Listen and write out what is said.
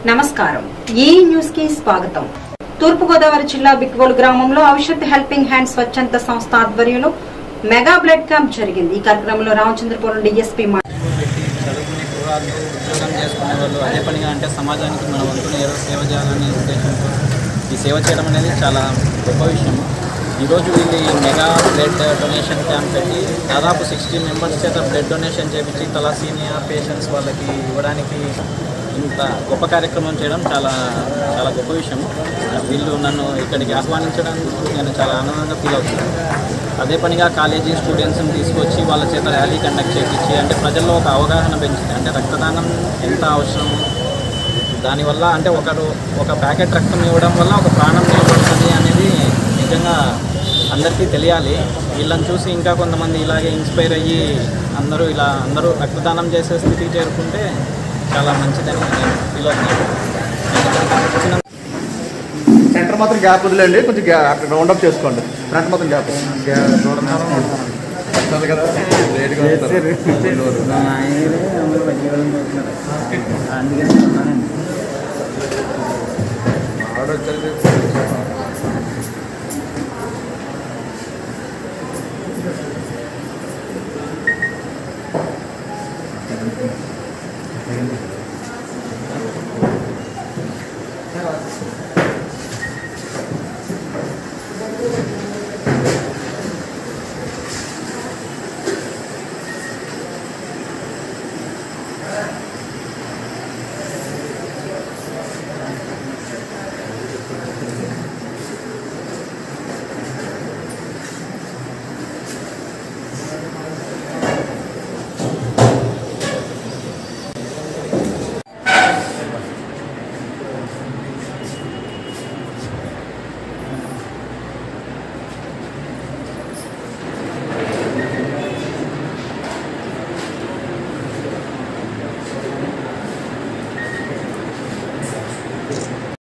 నమస్కారం ఈ న్యూస్ కి స్వాగతం తూర్పుగోదావరి జిల్లా బిక్వోలు గ్రామంలో ఔషధ్ హెల్పింగ్ హ్యాండ్ స్వచ్ఛంద సంస్థ ఆధ్వర్యంలో మెగా బ్లడ్ క్యాంప్ జరిగింది ఈ కార్యక్రమంలో రామచంద్రపురం డిఎస్పీ మా- పెట్టి చదువుకుని కుర్రాళ్ళు ఉద్యోగం చేసుకునే వాళ్ళు అదే పనిగా అంటే సమాజానికి మన వంతుని ఏదో సేవ చేయాలనే ఉద్దేశంతో ఈ సేవ చేయడం అనేది చాలా గొప్ప విషయం ఈరోజు వీళ్ళు ఈ మెగా బ్లడ్ డొనేషన్ క్యాంప్ పెట్టి దాదాపు సిక్స్టీ మెంబర్స్ చేత బ్లడ్ డొనేషన్ చేపించి తలాసీనియా పేషెంట్స్ వాళ్ళకి ఇవ్వడానికి ఇంత గొప్ప కార్యక్రమం చేయడం చాలా చాలా గొప్ప విషయం వీళ్ళు నన్ను ఇక్కడికి ఆహ్వానించడానికి నేను చాలా ఆనందంగా ఫీల్ అవుతున్నాను అదే పనిగా కాలేజీ స్టూడెంట్స్ని తీసుకొచ్చి వాళ్ళ చేత ర్యాలీ కండక్ట్ చేయించి అంటే ప్రజల్లో ఒక అవగాహన పెంచింది అంటే రక్తదానం ఎంత అవసరం దానివల్ల అంటే ఒకరు ఒక ప్యాకెట్ రక్తం ఇవ్వడం వల్ల ఒక ప్రాణం నిలబడుతుంది అనేది నిజంగా అందరికీ తెలియాలి వీళ్ళని చూసి ఇంకా కొంతమంది ఇలాగే ఇన్స్పైర్ అయ్యి అందరూ ఇలా అందరూ రక్తదానం చేసే స్థితికి చేరుకుంటే చాలా మంచిదని నేను ఫీల్ అవుతున్నాను వచ్చిన సెంటర్ మాత్రం గ్యాప్ వదిలేండి కొంచెం గ్యాప్ రౌండ్ అప్ చేసుకోండి ఫ్రంట్ మాత్రం గ్యాప్ వస్తుంది కదా లేట్గా వస్తారు.